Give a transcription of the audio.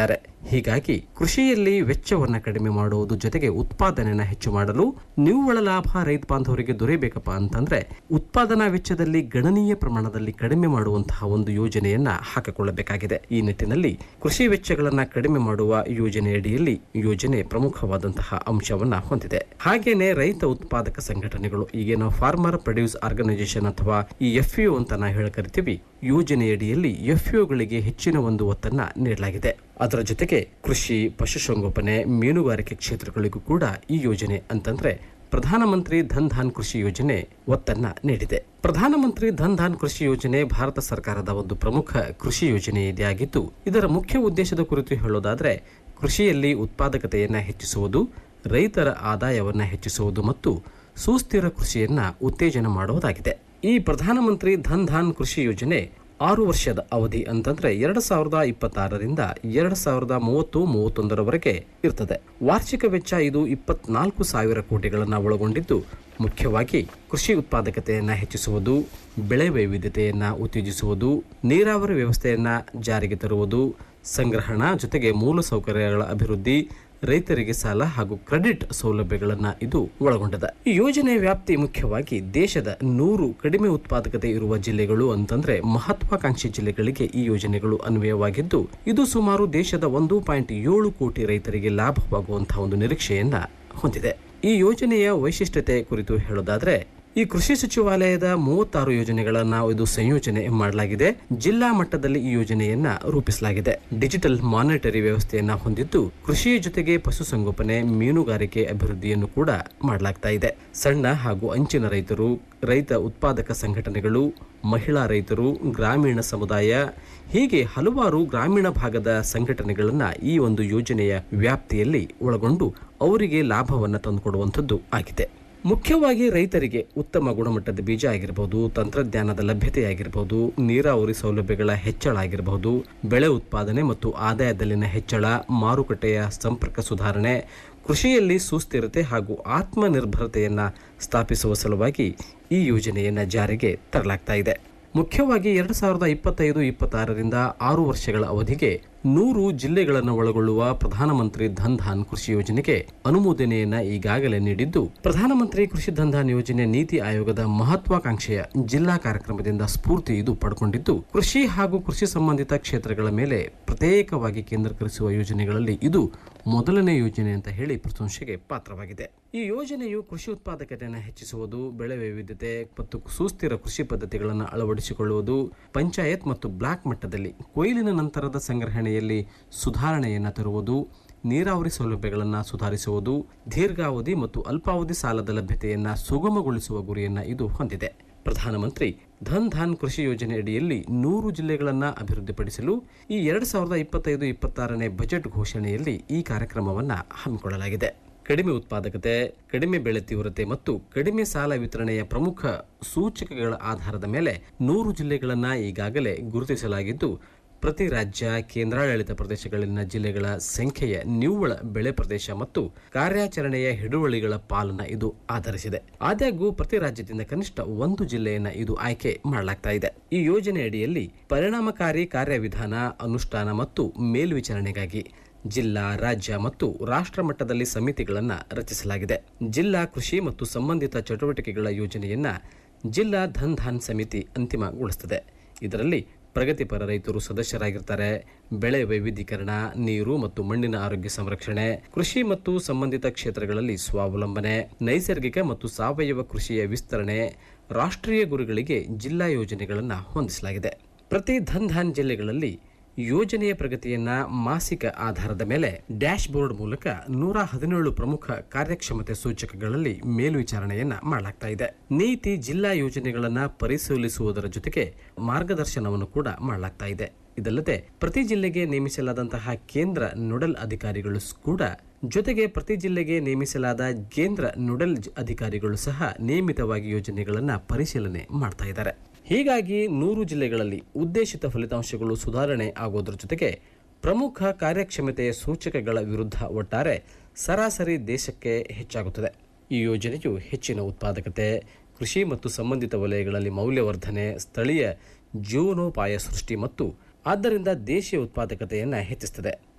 ಹೇಳಿದ್ದಾರೆ ಹೀಗಾಗಿ ಕೃಷಿಯಲ್ಲಿ ವೆಚ್ಚವನ್ನು ಕಡಿಮೆ ಮಾಡುವುದು ಜೊತೆಗೆ ಉತ್ಪಾದನೆಯನ್ನು ಹೆಚ್ಚು ಮಾಡಲು ನಿವ್ವಳ ಲಾಭ ರೈತ ಬಾಂಧವರಿಗೆ ದೊರೆಯಬೇಕಪ್ಪ ಅಂತಂದ್ರೆ ಉತ್ಪಾದನಾ ವೆಚ್ಚದಲ್ಲಿ ಗಣನೀಯ ಪ್ರಮಾಣದಲ್ಲಿ ಕಡಿಮೆ ಮಾಡುವಂತಹ ಒಂದು ಯೋಜನೆಯನ್ನ ಹಾಕಿಕೊಳ್ಳಬೇಕಾಗಿದೆ ಈ ನಿಟ್ಟಿನಲ್ಲಿ ಕೃಷಿ ವೆಚ್ಚಗಳನ್ನ ಕಡಿಮೆ ಮಾಡುವ ಯೋಜನೆಯಡಿಯಲ್ಲಿ ಯೋಜನೆ ಪ್ರಮುಖವಾದಂತಹ ಅಂಶವನ್ನ ಹೊಂದಿದೆ ಹಾಗೇನೆ ರೈತ ಉತ್ಪಾದಕ ಸಂಘಟನೆಗಳು ಈಗೇನೋ ಫಾರ್ಮರ್ ಪ್ರೊಡ್ಯೂಸ್ ಆರ್ಗನೈಸೇಷನ್ ಅಥವಾ ಈ ಎಫ್ ಅಂತ ನಾವು ಹೇಳಿ ಕರಿತೀವಿ ಯೋಜನೆಯಡಿಯಲ್ಲಿ ಎಫ್ ಗಳಿಗೆ ಹೆಚ್ಚಿನ ಒಂದು ಒತ್ತನ್ನ ನೀಡಲಾಗಿದೆ ಅದರ ಜೊತೆಗೆ ಕೃಷಿ ಪಶುಸಂಗೋಪನೆ ಮೀನುಗಾರಿಕೆ ಕ್ಷೇತ್ರಗಳಿಗೂ ಕೂಡ ಈ ಯೋಜನೆ ಅಂತಂದ್ರೆ ಪ್ರಧಾನಮಂತ್ರಿ ಧನ್ ಧಾನ್ ಕೃಷಿ ಯೋಜನೆ ಒತ್ತನ್ನ ನೀಡಿದೆ ಪ್ರಧಾನಮಂತ್ರಿ ಧನ್ ಧಾನ್ ಕೃಷಿ ಯೋಜನೆ ಭಾರತ ಸರ್ಕಾರದ ಒಂದು ಪ್ರಮುಖ ಕೃಷಿ ಯೋಜನೆಯಾಗಿದ್ದು ಇದರ ಮುಖ್ಯ ಉದ್ದೇಶದ ಕುರಿತು ಹೇಳೋದಾದ್ರೆ ಕೃಷಿಯಲ್ಲಿ ಉತ್ಪಾದಕತೆಯನ್ನ ಹೆಚ್ಚಿಸುವುದು ರೈತರ ಆದಾಯವನ್ನ ಹೆಚ್ಚಿಸುವುದು ಮತ್ತು ಸುಸ್ಥಿರ ಕೃಷಿಯನ್ನ ಉತ್ತೇಜನ ಮಾಡುವುದಾಗಿದೆ ಈ ಪ್ರಧಾನಮಂತ್ರಿ ಧನ್ ಧಾನ್ ಕೃಷಿ ಯೋಜನೆ ಆರು ವರ್ಷದ ಅವಧಿ ಅಂತಂದ್ರೆ ಎರಡು ಸಾವಿರದ ಇಪ್ಪತ್ತಾರರಿಂದ ಎರಡು ಸಾವಿರದ ಮೂವತ್ತು ಮೂವತ್ತೊಂದರವರೆಗೆ ಇರ್ತದೆ ವಾರ್ಷಿಕ ವೆಚ್ಚ ಇದು ಇಪ್ಪತ್ನಾಲ್ಕು ಸಾವಿರ ಕೋಟಿಗಳನ್ನು ಒಳಗೊಂಡಿದ್ದು ಮುಖ್ಯವಾಗಿ ಕೃಷಿ ಉತ್ಪಾದಕತೆಯನ್ನು ಹೆಚ್ಚಿಸುವುದು ಬೆಳೆ ವೈವಿಧ್ಯತೆಯನ್ನು ಉತ್ತೇಜಿಸುವುದು ನೀರಾವರಿ ವ್ಯವಸ್ಥೆಯನ್ನು ಜಾರಿಗೆ ತರುವುದು ಸಂಗ್ರಹಣಾ ಜೊತೆಗೆ ಮೂಲಸೌಕರ್ಯಗಳ ಅಭಿವೃದ್ಧಿ ರೈತರಿಗೆ ಸಾಲ ಹಾಗೂ ಕ್ರೆಡಿಟ್ ಸೌಲಭ್ಯಗಳನ್ನು ಇದು ಒಳಗೊಂಡಿದೆ ಈ ಯೋಜನೆಯ ವ್ಯಾಪ್ತಿ ಮುಖ್ಯವಾಗಿ ದೇಶದ ನೂರು ಕಡಿಮೆ ಉತ್ಪಾದಕತೆ ಇರುವ ಜಿಲ್ಲೆಗಳು ಅಂತಂದ್ರೆ ಮಹತ್ವಾಕಾಂಕ್ಷಿ ಜಿಲ್ಲೆಗಳಿಗೆ ಈ ಯೋಜನೆಗಳು ಅನ್ವಯವಾಗಿದ್ದು ಇದು ಸುಮಾರು ದೇಶದ ಒಂದು ಪಾಯಿಂಟ್ ಏಳು ಕೋಟಿ ರೈತರಿಗೆ ಲಾಭವಾಗುವಂತಹ ಒಂದು ನಿರೀಕ್ಷೆಯನ್ನ ಹೊಂದಿದೆ ಈ ಯೋಜನೆಯ ವೈಶಿಷ್ಟ್ಯತೆ ಕುರಿತು ಹೇಳೋದಾದ್ರೆ ಈ ಕೃಷಿ ಸಚಿವಾಲಯದ ಮೂವತ್ತಾರು ಯೋಜನೆಗಳನ್ನ ಇದು ಸಂಯೋಜನೆ ಮಾಡಲಾಗಿದೆ ಜಿಲ್ಲಾ ಮಟ್ಟದಲ್ಲಿ ಈ ಯೋಜನೆಯನ್ನ ರೂಪಿಸಲಾಗಿದೆ ಡಿಜಿಟಲ್ ಮಾನಿಟರಿ ವ್ಯವಸ್ಥೆಯನ್ನ ಹೊಂದಿದ್ದು ಕೃಷಿಯ ಜೊತೆಗೆ ಪಶುಸಂಗೋಪನೆ ಮೀನುಗಾರಿಕೆ ಅಭಿವೃದ್ಧಿಯನ್ನು ಕೂಡ ಮಾಡಲಾಗ್ತಾ ಇದೆ ಸಣ್ಣ ಹಾಗೂ ಅಂಚಿನ ರೈತರು ರೈತ ಉತ್ಪಾದಕ ಸಂಘಟನೆಗಳು ಮಹಿಳಾ ರೈತರು ಗ್ರಾಮೀಣ ಸಮುದಾಯ ಹೀಗೆ ಹಲವಾರು ಗ್ರಾಮೀಣ ಭಾಗದ ಸಂಘಟನೆಗಳನ್ನ ಈ ಒಂದು ಯೋಜನೆಯ ವ್ಯಾಪ್ತಿಯಲ್ಲಿ ಒಳಗೊಂಡು ಅವರಿಗೆ ಲಾಭವನ್ನು ತಂದುಕೊಡುವಂಥದ್ದು ಆಗಿದೆ ಮುಖ್ಯವಾಗಿ ರೈತರಿಗೆ ಉತ್ತಮ ಗುಣಮಟ್ಟದ ಬೀಜ ಆಗಿರಬಹುದು ತಂತ್ರಜ್ಞಾನದ ಲಭ್ಯತೆ ಆಗಿರಬಹುದು ನೀರಾವರಿ ಸೌಲಭ್ಯಗಳ ಹೆಚ್ಚಳ ಆಗಿರಬಹುದು ಬೆಳೆ ಉತ್ಪಾದನೆ ಮತ್ತು ಆದಾಯದಲ್ಲಿನ ಹೆಚ್ಚಳ ಮಾರುಕಟ್ಟೆಯ ಸಂಪರ್ಕ ಸುಧಾರಣೆ ಕೃಷಿಯಲ್ಲಿ ಸುಸ್ಥಿರತೆ ಹಾಗೂ ಆತ್ಮನಿರ್ಭರತೆಯನ್ನ ಸ್ಥಾಪಿಸುವ ಸಲುವಾಗಿ ಈ ಯೋಜನೆಯನ್ನ ಜಾರಿಗೆ ತರಲಾಗ್ತಾ ಇದೆ ಮುಖ್ಯವಾಗಿ ಎರಡು ಸಾವಿರದ ಇಪ್ಪತ್ತೈದು ಇಪ್ಪತ್ತಾರರಿಂದ ಆರು ವರ್ಷಗಳ ಅವಧಿಗೆ ನೂರು ಜಿಲ್ಲೆಗಳನ್ನು ಒಳಗೊಳ್ಳುವ ಪ್ರಧಾನಮಂತ್ರಿ ಧನ್ ಧಾನ್ ಕೃಷಿ ಯೋಜನೆಗೆ ಅನುಮೋದನೆಯನ್ನ ಈಗಾಗಲೇ ನೀಡಿದ್ದು ಪ್ರಧಾನಮಂತ್ರಿ ಕೃಷಿ ಧನ್ ಧಾನ್ ಯೋಜನೆ ನೀತಿ ಆಯೋಗದ ಮಹತ್ವಾಕಾಂಕ್ಷೆಯ ಜಿಲ್ಲಾ ಕಾರ್ಯಕ್ರಮದಿಂದ ಸ್ಫೂರ್ತಿ ಇದು ಪಡ್ಕೊಂಡಿದ್ದು ಕೃಷಿ ಹಾಗೂ ಕೃಷಿ ಸಂಬಂಧಿತ ಕ್ಷೇತ್ರಗಳ ಮೇಲೆ ಪ್ರತ್ಯೇಕವಾಗಿ ಕೇಂದ್ರೀಕರಿಸುವ ಯೋಜನೆಗಳಲ್ಲಿ ಇದು ಮೊದಲನೇ ಯೋಜನೆ ಅಂತ ಹೇಳಿ ಪ್ರಶಂಸೆಗೆ ಪಾತ್ರವಾಗಿದೆ ಈ ಯೋಜನೆಯು ಕೃಷಿ ಉತ್ಪಾದಕತೆಯನ್ನು ಹೆಚ್ಚಿಸುವುದು ಬೆಳೆ ವೈವಿಧ್ಯತೆ ಮತ್ತು ಸುಸ್ಥಿರ ಕೃಷಿ ಪದ್ಧತಿಗಳನ್ನು ಅಳವಡಿಸಿಕೊಳ್ಳುವುದು ಪಂಚಾಯತ್ ಮತ್ತು ಬ್ಲಾಕ್ ಮಟ್ಟದಲ್ಲಿ ಕೊಯ್ಲಿನ ನಂತರದ ಸಂಗ್ರಹಣೆಯಲ್ಲಿ ಸುಧಾರಣೆಯನ್ನು ತರುವುದು ನೀರಾವರಿ ಸೌಲಭ್ಯಗಳನ್ನು ಸುಧಾರಿಸುವುದು ದೀರ್ಘಾವಧಿ ಮತ್ತು ಅಲ್ಪಾವಧಿ ಸಾಲದ ಲಭ್ಯತೆಯನ್ನು ಸುಗಮಗೊಳಿಸುವ ಗುರಿಯನ್ನು ಇದು ಹೊಂದಿದೆ ಪ್ರಧಾನಮಂತ್ರಿ ಧನ್ ಧಾನ್ ಕೃಷಿ ಯೋಜನೆ ಅಡಿಯಲ್ಲಿ ನೂರು ಜಿಲ್ಲೆಗಳನ್ನು ಅಭಿವೃದ್ಧಿಪಡಿಸಲು ಈ ಎರಡು ಸಾವಿರದ ಇಪ್ಪತ್ತೈದು ಇಪ್ಪತ್ತಾರನೇ ಬಜೆಟ್ ಘೋಷಣೆಯಲ್ಲಿ ಈ ಕಾರ್ಯಕ್ರಮವನ್ನು ಹಮ್ಮಿಕೊಳ್ಳಲಾಗಿದೆ ಕಡಿಮೆ ಉತ್ಪಾದಕತೆ ಕಡಿಮೆ ಬೆಳೆ ತೀವ್ರತೆ ಮತ್ತು ಕಡಿಮೆ ಸಾಲ ವಿತರಣೆಯ ಪ್ರಮುಖ ಸೂಚಕಗಳ ಆಧಾರದ ಮೇಲೆ ನೂರು ಜಿಲ್ಲೆಗಳನ್ನು ಈಗಾಗಲೇ ಗುರುತಿಸಲಾಗಿದ್ದು ಪ್ರತಿ ರಾಜ್ಯ ಕೇಂದ್ರಾಡಳಿತ ಪ್ರದೇಶಗಳಲ್ಲಿನ ಜಿಲ್ಲೆಗಳ ಸಂಖ್ಯೆಯ ನಿವ್ವಳ ಬೆಳೆ ಪ್ರದೇಶ ಮತ್ತು ಕಾರ್ಯಾಚರಣೆಯ ಹಿಡುವಳಿಗಳ ಪಾಲನ್ನ ಇದು ಆಧರಿಸಿದೆ ಆದಾಗ್ಯೂ ಪ್ರತಿ ರಾಜ್ಯದಿಂದ ಕನಿಷ್ಠ ಒಂದು ಜಿಲ್ಲೆಯನ್ನ ಇದು ಆಯ್ಕೆ ಮಾಡಲಾಗ್ತಾ ಇದೆ ಈ ಯೋಜನೆ ಅಡಿಯಲ್ಲಿ ಪರಿಣಾಮಕಾರಿ ಕಾರ್ಯವಿಧಾನ ಅನುಷ್ಠಾನ ಮತ್ತು ಮೇಲ್ವಿಚಾರಣೆಗಾಗಿ ಜಿಲ್ಲಾ ರಾಜ್ಯ ಮತ್ತು ರಾಷ್ಟ್ರ ಮಟ್ಟದಲ್ಲಿ ಸಮಿತಿಗಳನ್ನು ರಚಿಸಲಾಗಿದೆ ಜಿಲ್ಲಾ ಕೃಷಿ ಮತ್ತು ಸಂಬಂಧಿತ ಚಟುವಟಿಕೆಗಳ ಯೋಜನೆಯನ್ನ ಜಿಲ್ಲಾ ಧನ್ ಧಾನ್ ಸಮಿತಿ ಅಂತಿಮಗೊಳಿಸುತ್ತದೆ ಇದರಲ್ಲಿ ಪ್ರಗತಿಪರ ರೈತರು ಸದಸ್ಯರಾಗಿರ್ತಾರೆ ಬೆಳೆ ವೈವಿಧ್ಯೀಕರಣ ನೀರು ಮತ್ತು ಮಣ್ಣಿನ ಆರೋಗ್ಯ ಸಂರಕ್ಷಣೆ ಕೃಷಿ ಮತ್ತು ಸಂಬಂಧಿತ ಕ್ಷೇತ್ರಗಳಲ್ಲಿ ಸ್ವಾವಲಂಬನೆ ನೈಸರ್ಗಿಕ ಮತ್ತು ಸಾವಯವ ಕೃಷಿಯ ವಿಸ್ತರಣೆ ರಾಷ್ಟ್ರೀಯ ಗುರಿಗಳಿಗೆ ಜಿಲ್ಲಾ ಯೋಜನೆಗಳನ್ನು ಹೊಂದಿಸಲಾಗಿದೆ ಪ್ರತಿ ಧನ್ ಧಾನ್ ಜಿಲ್ಲೆಗಳಲ್ಲಿ ಯೋಜನೆಯ ಪ್ರಗತಿಯನ್ನ ಮಾಸಿಕ ಆಧಾರದ ಮೇಲೆ ಡ್ಯಾಶ್ ಬೋರ್ಡ್ ಮೂಲಕ ನೂರ ಹದಿನೇಳು ಪ್ರಮುಖ ಕಾರ್ಯಕ್ಷಮತೆ ಸೂಚಕಗಳಲ್ಲಿ ಮೇಲ್ವಿಚಾರಣೆಯನ್ನ ಮಾಡಲಾಗ್ತಾ ಇದೆ ನೀತಿ ಜಿಲ್ಲಾ ಯೋಜನೆಗಳನ್ನ ಪರಿಶೀಲಿಸುವುದರ ಜೊತೆಗೆ ಮಾರ್ಗದರ್ಶನವನ್ನು ಕೂಡ ಮಾಡಲಾಗ್ತಾ ಇದೆ ಇದಲ್ಲದೆ ಪ್ರತಿ ಜಿಲ್ಲೆಗೆ ನೇಮಿಸಲಾದಂತಹ ಕೇಂದ್ರ ನೋಡಲ್ ಅಧಿಕಾರಿಗಳು ಕೂಡ ಜೊತೆಗೆ ಪ್ರತಿ ಜಿಲ್ಲೆಗೆ ನೇಮಿಸಲಾದ ಕೇಂದ್ರ ನೋಡಲ್ ಜ- ಅಧಿಕಾರಿಗಳು ಸಹ ನಿಯಮಿತವಾಗಿ ಯೋಜನೆಗಳನ್ನ ಪರಿಶೀಲನೆ ಮಾಡ್ತಾ ಇದ್ದಾರೆ ಹೀಗಾಗಿ ನೂರು ಜಿಲ್ಲೆಗಳಲ್ಲಿ ಉದ್ದೇಶಿತ ಫಲಿತಾಂಶಗಳು ಸುಧಾರಣೆ ಆಗೋದ್ರ ಜೊತೆಗೆ ಪ್ರಮುಖ ಕಾರ್ಯಕ್ಷಮತೆಯ ಸೂಚಕಗಳ ವಿರುದ್ಧ ಒಟ್ಟಾರೆ ಸರಾಸರಿ ದೇಶಕ್ಕೆ ಹೆಚ್ಚಾಗುತ್ತದೆ ಈ ಯೋಜನೆಯು ಹೆಚ್ಚಿನ ಉತ್ಪಾದಕತೆ ಕೃಷಿ ಮತ್ತು ಸಂಬಂಧಿತ ವಲಯಗಳಲ್ಲಿ ಮೌಲ್ಯವರ್ಧನೆ ಸ್ಥಳೀಯ ಜೀವನೋಪಾಯ ಸೃಷ್ಟಿ ಮತ್ತು ಆದ್ದರಿಂದ ದೇಶೀಯ ಉತ್ಪಾದಕತೆಯನ್ನು ಹೆಚ್ಚಿಸುತ್ತದೆ